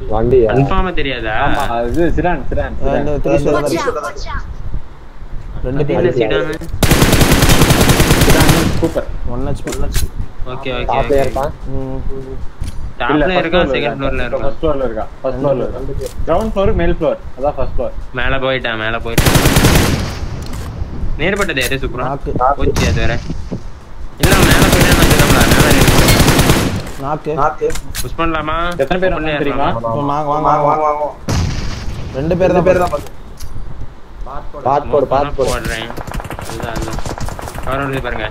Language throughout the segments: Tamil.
வண்டியா கன்ஃபார்மா தெரியாதா ஆமா அது சிடான் சிடான் இந்த sedan three Watch star out! Watch out! ரெண்டு என்ன பேர் sedan super one HP okay okay டாப்ல ஓகே இருப்பான் டாப்ல இருக்கா செகண்ட் ஃப்ளோர்ல இருக்கா ஃபர்ஸ்ட் ஃப்ளோர்ல இருக்கா ஃபர்ஸ்ட் ஃப்ளோர்ல இருக்கா கிரவுண்ட் ஃப்ளோர் மேல் ஃப்ளோர் அதான் ஃபர்ஸ்ட் ஃப்ளோர் மேல போயிட்டான் மேல போயிட்டான் நேர்பட்டது யாரு சூப்பரா நாக்கு போச்சு அது வேற இல்ல அவன் மேல போயிட்டான் நான் சொல்லல மேல நாக்கு புஷ் பண்ணலாமா எத்தனை பேர் Open ல வந்தாங்க தெரியுமா? ஏறலாமா? வாங்க வாங்க வாங்க வாங்க ரெண்டு பேர் தான் பேர் தான் பாத் போடு பாத் நான் போடு போடுறேன் அதுதான் அதுதான் கவர் வருது பாருங்க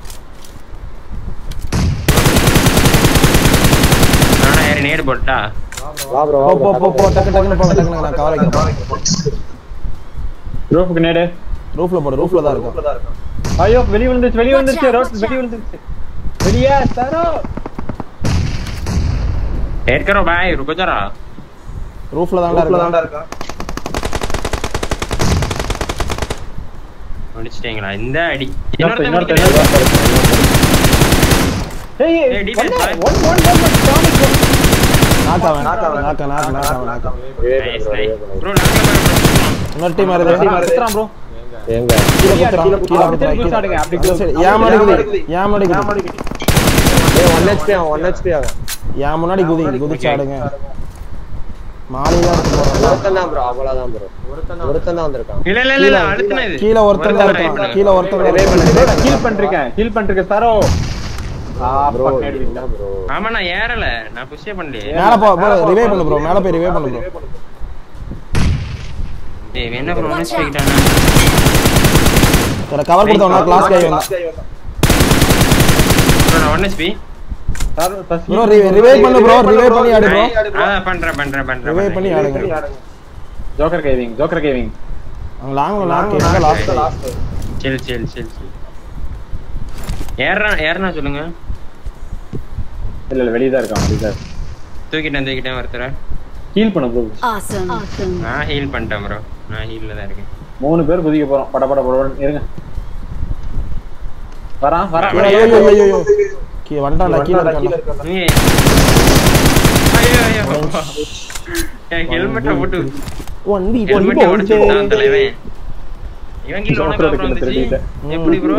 நானா யாரு நேர் போட்டா வா ப்ரோ போ போ போ போ டக்கு டக்குன்னு போங்க டக்குன்னு நான் கவர் வைக்கிறேன் ரூஃபுக்கு நேடு ரூஃப்ல போடு ரூஃப்ல தான் இருக்கும் ஐயோ வெளிய விழுந்துச்சு வெளிய Watch விழுந்துச்சு out, ரோட் watch வெளிய out. விழுந்துச்சு வெளியே தரோ वेट करो भाई रुको जरा ரூஃப்ல தான்டா இருக்கும் முடிச்சிட்டீங்களா இந்த அடி இன்னொருத்த இன்னொருத்தன் இன்னொருத்த முடிக்கலையா? ஏய் ஏய், ஏய் defense, one bye. One one one நாக்கு அவன் நாக்கு நாக்கு நாக்கு நாக்கு நாக்கு Nice, nice. Bro, நாங்க பாருங்க. இன்னொரு டீம் வருது குத்துறான் ப்ரோ எங்க கீழே குத்துறான் கீழே அப்படி குத்துறான் குதிச்சு ஆடுங்க, அப்படி கீழே குதிச்சு. ஏன் முன்னாடி குதி ஏன் முன்னாடி குதி ஏய் 1 HP அவன் 1 HP அவன் ஏன் முன்னாடி குதி குதிச்சு ஆடுங்க மாலையில இருக்கு போறோம் ஒருத்தன் தான் ப்ரோ அவ்வளவுதான் ப்ரோ ஒருத்தன் தான் வந்திருக்கான் இல்ல இல்ல இல்ல, இல்ல அழுத்துனா இது கீழே ஒருத்தன் தான் ஒருத்தன் இருக்கான் try கீழே ஒருத்தன் தான் இருக்கான் ஹீல் பண்ணிருக்கேன் ஹீல் பண்ணிருக்கேன் தரோ ஆ ப்ரோ ப்ரோ என்ன ப்ரோ ஆமா நான் ஏறல நான் புஷ்ஷே பண்ணலையே மேல போ போ ரிவைவ் பண்ணு ப்ரோ மேல போய் ரிவைவ் பண்ணு ப்ரோ டேய் என்ன ப்ரோ Watch ஒன்னு out. ஸ்பீட்டானா சரி கவர் கொடுத்தவனா கிளாஸ் கை வந்தா ப்ரோ நான் 1 HP தரோ தஸ் ப்ரோ ரிவைவ் பண்ணு ப்ரோ ரிவைவ் பண்ணி ஆடு ப்ரோ ஆ பண்றேன் பண்றேன் பண்றேன் ரிவைவ் பண்ணி ஆடுங்க ஜோக்கர் கேவிங் ஜோக்கர் கேவிங் அவங்க லாங்ல நாக்கு எங்க லாஸ்ட் சில் சில் சில் சில் ஏறா ஏறனா சொல்லுங்க இல்ல இல்ல வெளிய தான் இருக்கான் வெளிய தான் தூக்கிட்டேன் தூக்கிட்டேன் ஒருத்தர ஹீல் பண்ணு ப்ரோ Awesome. Awesome. நான் ஹீல் பண்ணிட்டேன் ப்ரோ நான் ஹீல்ல தான் இருக்கேன் மூணு பேர் குதிக்க போறோம் பட பட பட இருங்க வரான் வரான் ஐயோ ஐயோ ஐயோ ஐயோ கீ வண்டான்டா கீழ இருக்கான்டா நீ ஐயோ ஐயோ என் ஹெல்மெட்டை போட்டு வண்டி ஹெல்மெட்டை உடைச்சு விட்டான் தலைவன் இவன் கீழ உனக்கு Joker அப்புறம் வந்துச்சு திருடிட்டேன். எப்படி ப்ரோ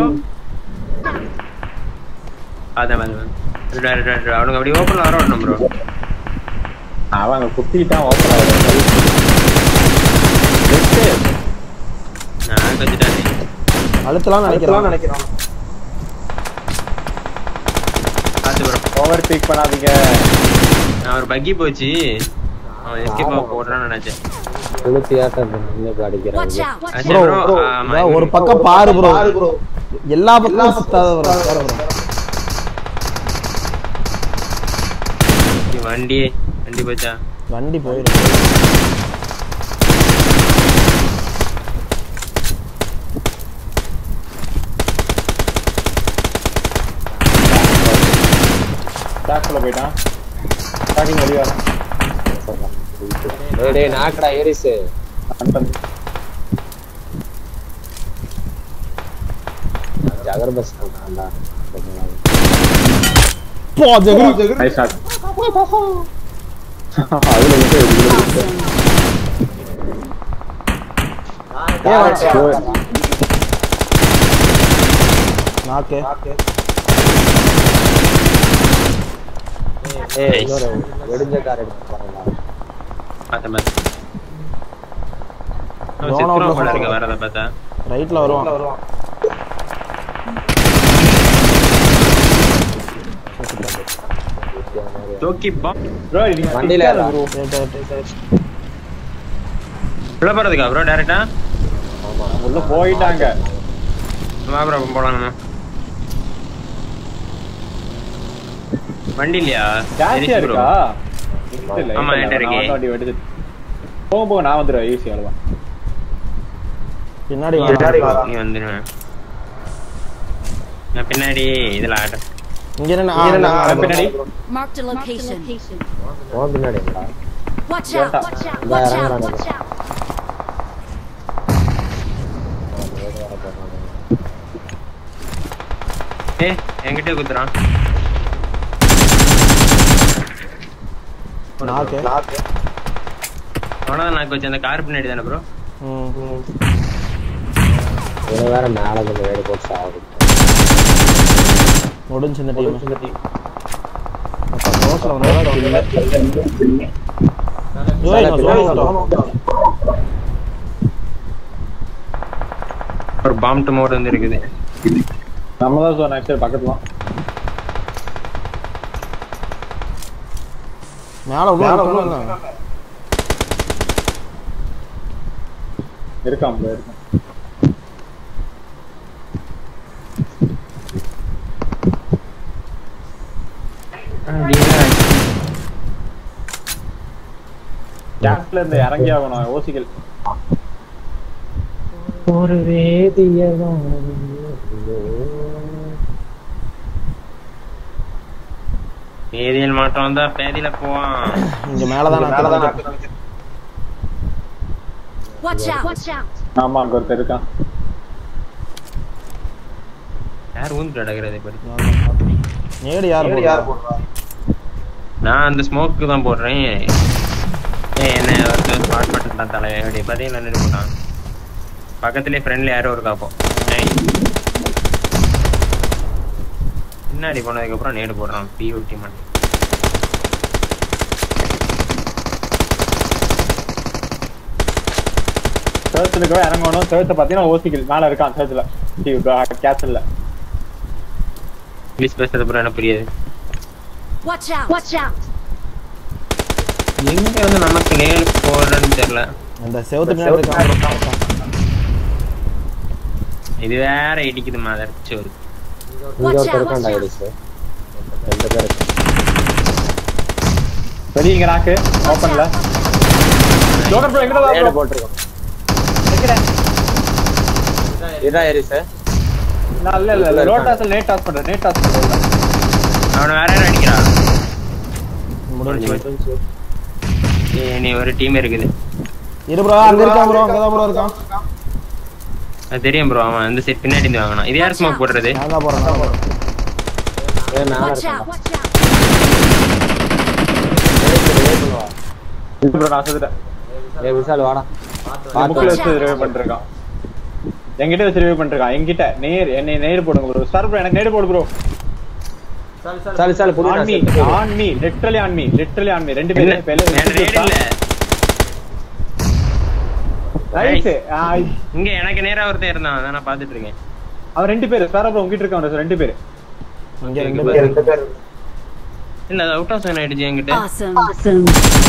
அதான் அதான் அவனுக்கு அப்படி ஓப்பன்ல வர வரணும் ப்ரோ அவன் அங்க குத்திட்டான் ஓப்பன் ஆகுது நான் கத்திட்டானே அழுத்தலாம் நினைக்கிறேன் நினைக்கிறேன் பார்த்து ப்ரோ ஓவர் பீக் பண்ணாதீங்க நான் ஒரு பக்கி போச்சு அவன் எஸ்கேப் போடுறான்னு நினைச்சேன் குளுத்தி ஆட்டம் என்ன Watch அடிக்கிறான் out! Watch அச்சா ப்ரோ ப்ரோ ஆமா ஒரு பக்கம் பாரு ப்ரோ எல்லா பக்கமும் சுத்தாத ப்ரோ பாரு ப்ரோ வண்டி வண்டி போச்சா வண்டி போயிடும் டாக்ல போயிட்டான் டாக்கிங் வெளிய வரான் டேய் டேய் நாக்கடா ஏரிஸ் அன்டன் ஜகர் பஸ் பண்ணான்டா போ ஜெகரு நைஸ் ஷாட் அதுல வந்து Awesome. நாக்கு ஏய் இன்னொரு வெடிஞ்ச கார் எடுத்து போறேன்டா பார்த்த பார்த்து அவன் Zone செத்துருவான் outல போல இருக்கு சுத்துறான். வரத பார்த்தா ரைட்ல வருவான் தூக்கி பா ப்ரோ நீங்க வண்டியில வண்டியில ஏறா. Bro Right, right, right, right. உள்ள போறதுக்கா ப்ரோ டேரக்டா உள்ள போயிட்டாங்க வா ப்ரோ போலாம் நம்ம வண்டி இல்லையா ஜாஸ்தியா சரி bro. இருக்கா இல்ல ஆமா, இல்ல, என்கிட்ட நான் இருக்கே. வந்து வண்டி வெடுது போக போக நான் வந்துடுவேன் ஈஸி அவ்வளவுதான் பின்னாடி நீ வா நீ வந்துருவேன் நான் பின்னாடி இதுல ஆடுறேன் இங்க என்ன ஆ, பின்னாடி Marked a location. உன் பின்னாடி என்னடா Watch out! Watch out! இந்த Watch out! இறங்குறாங்க. Watch out! ஏ என்கிட்ட குத்துறான் நாக்கு அவனதான் நாக்கு வச்சு அந்த கார் பின்னாடி தானே ப்ரோ ம் இவன் வேற மேல கொஞ்சம் வேடு போட்டு ஆகுது முடிஞ்சு இந்த டீம் அப்ப க்ளோஸ்ல வந்தா கில்ல ஏய் நான் சோலோ ஒரு பாம் டு மோட் வந்து இருக்குது நம்ம தான் சார் நெக்ஸ்ட் பக்கத்துல மேல உள்ள இருக்கானே இருக்கான் bro, இருக்கான் கேப்ல இருந்து இறங்கி ஆகணும் ஓசிகள் ஒரு வேதியதான் பேதியில் மாற்றம் வந்தா பேதியில போவான் இங்க மேல தான் நான் Watch out! Watch out! ஆமா அங்க ஒருத்தர் இருக்கான் யார் ஊந்து கிடக்குறது இப்படி நேடு யார் போடுறா நான் அந்த ஸ்மோக்கு தான் போடுறேன் ஏய் என்ன ஒருத்தன் ஸ்பாட் பண்ணிட்டான் தலைவன் இப்படி பார்த்தீங்கன்னா நின்று போட்டான் பக்கத்துலேயே ஃப்ரெண்ட்ல யாரோ இருக்கா அப்போ ஏய். பின்னாடி போனதுக்கப்புறம் நேடு போடுறான் பி ஒட்டி மட்டும் சர்ச்சில் இருக்கவே இறங்கணும் சர்ச்சை பார்த்தீங்கன்னா ஓசிகள் மேல இருக்கான் சர்ச்சில் கேசல்ல இங்கிலீஷ் பேசுறது அப்புறம் என்ன புரியாது Watch out! Watch out! எங்க வந்து நமக்கு நேடு போடுறேன்னு தெரியல அந்த செவுத்து பின்னாடி இருக்கான் இது வேற இடிக்குது மாதிரி சோறு இங்க Watch ஒருத்தர் out! இருக்கான்டா Watch out! ஐரிஸ் ரெண்டு பேர் இருக்கான் வெளிய இங்க நாக்கு ஓப்பன்ல ஜோக்கர் ப்ரோ எங்கடா வேடு ப்ரோ போட்டிருக்கான் நிக்கிறேன் இதான் ஐரிஸ் நான் இல்ல இல்ல ரோட் டாஸ் நேட் டாஸ் பண்றேன் நேட் டாஸ் பண்றேன் அவனை வேற யாரும் அடிக்கிறான் முடிஞ்சு ஏய், நீ ஒரு டீம் இருக்குது இரு ப்ரோ அங்க இருக்கான் ப்ரோ அங்க தான் ப்ரோ இருக்கான் அது தெரியும் ப்ரோ அவன் அந்த செட் பின்னாடி இருந்து வாங்கினான் இது யார் ஸ்மோக் போடுறது நான் தான் போறேன் நான் போறேன் ஏன் மேல Watch இருக்கான் out! Watch out! ப்ரோ நான் செத்துட்டேன் ஏ விஷால் வாடா முக்கில் வச்சு ரிவைவ் பண்ணிருக்கான் என்கிட்ட வச்சு ரிவைவ் பண்ணிருக்கான் என்கிட்ட நேர் என்னை நேர் போடுங்க ப்ரோ ஸ்டார் ப்ரோ எனக்கு நேர் போடு ப்ரோ சாலு சாலு புடி on me on me literally on me literally on me ரெண்டு என்ன? பேரும் வேற raid இல்ல ரைட் இங்க எனக்கு நேரா ஒருத்தன் இருந்தான் அதான் நான் பாத்துட்டு இருக்கேன் அவன் ரெண்டு பேர் ஸ்டார் ப்ரோ உங்ககிட்ட இருக்கான் ரெண்டு பேர் இங்க ரெண்டு பேர் இல்ல அது அவுட் ஆஃப் ஆயிடுச்சு என்கிட்ட Awesome! Awesome!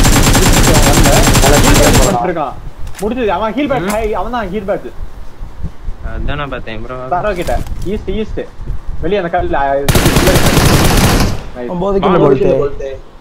பண்ணிருக்கான் முடிஞ்சது அவன் ஹீல் பேக் அவன் தான் ஹீல் பேக் அதான் நான் பார்த்தேன் ப்ரோ ஸ்டாரோ கிட்ட ஈஸ்ட் ஈஸ்ட் வெளிய அந்த கல்ல ஒன்பது கிலோ போல்ட்டு